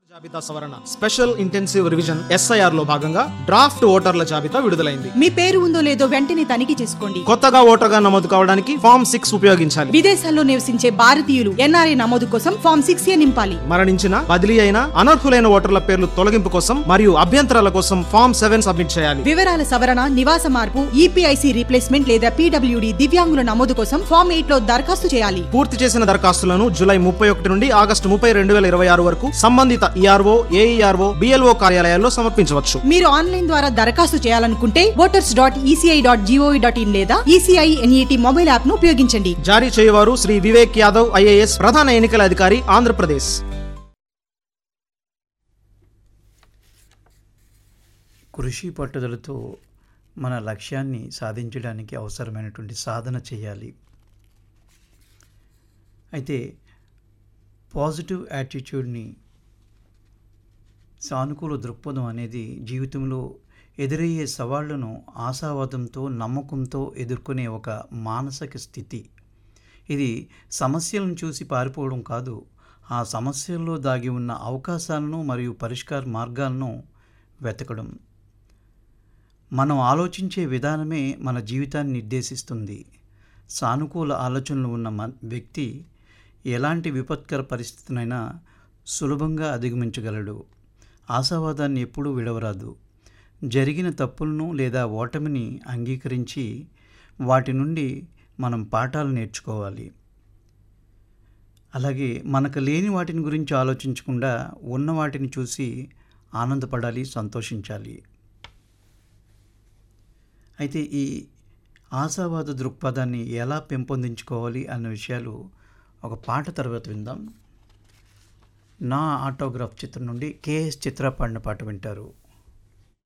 జాబితా సవరణ special intensive revision SIR లో భాగంగా డ్రాఫ్ట్ ఓటర్ల జాబితా విడుదలైంది మీ పేరు ఉందో లేదో వెంటనే తనిఖీ చేసుకోండి కొత్తగా ఓటర్గా నమోదు కావడానికి ఫామ్ సిక్స్ ఉపయోగించాలి విదేశాల్లో నివసించే భారతీయులు ఎన్ఆర్ఐ నమోదు కోసం ఫామ్ సిక్స్ ఏ నింపాలి మరణించిన బదిలీ అయిన అనర్హులైన ఓటర్ల పేర్లు తొలగింపు కోసం మరియు అభ్యంతరాల కోసం ఫామ్ సెవెన్ సబ్మిట్ చేయాలి వివరాల సవరణ నివాస మార్పు ఈపీఐసి రీప్లేస్మెంట్ లేదా పీడబ్ల్యూడి దివ్యాంగుల నమోదు కోసం ఫామ్ ఎయిట్ లో దరఖాస్తు చేయాలి పూర్తి చేసిన దరఖాస్తులను జూలై ముప్పై ఒకటి నుండి ఆగస్టు ముప్పై రెండు వేల ఇరవై ఆరు వరకు సంబంధిత ఈఆర్ఓ ఏఈఆర్ఓ బిఎల్ఓ కార్యాలయాల్లో సమర్పించవచ్చు మీరు ఆన్లైన్ ద్వారా దరఖాస్తు చేయాలనుకుంటే voters dot ECI dot GOV dot in లేదా ఈసీఐ ఎన్ఈటి మొబైల్ యాప్ ను ఉపయోగించండి జారీ చేయవారు శ్రీ వివేక్ యాదవ్ ఐఏఎస్ ప్రధాన ఎన్నికల అధికారి ఆంధ్రప్రదేశ్ కృషి పట్టుదలతో మన లక్ష్యాన్ని సాధించడానికి అవసరమైనటువంటి సాధన చేయాలి అయితే పాజిటివ్ యాటిట్యూడ్ని సానుకూల దృక్పథం అనేది జీవితంలో ఎదురయ్యే సవాళ్లను ఆశావాదంతో నమ్మకంతో ఎదుర్కొనే ఒక మానసిక స్థితి ఇది సమస్యలను చూసి పారిపోవడం కాదు ఆ సమస్యల్లో దాగి ఉన్న అవకాశాలను మరియు పరిష్కార మార్గాలను వెతకడం మనం ఆలోచించే విధానమే మన జీవితాన్ని నిర్దేశిస్తుంది సానుకూల ఆలోచనలు ఉన్న మన వ్యక్తి ఎలాంటి విపత్కర పరిస్థితినైనా సులభంగా అధిగమించగలడు ఆశావాదాన్ని ఎప్పుడూ విడవరాదు జరిగిన తప్పులను లేదా ఓటమిని అంగీకరించి వాటి నుండి మనం పాఠాలు నేర్చుకోవాలి అలాగే మనకు లేని వాటిని గురించి ఆలోచించకుండా ఉన్న వాటిని చూసి ఆనందపడాలి సంతోషించాలి అయితే ఈ ఆశావాద దృక్పథాన్ని ఎలా పెంపొందించుకోవాలి అన్న విషయాలు ఒక పాట తర్వాత విందాం నా ఆటోగ్రాఫ్ చిత్రం నుండి కేఎస్ చిత్ర పాడిన పాట వింటారు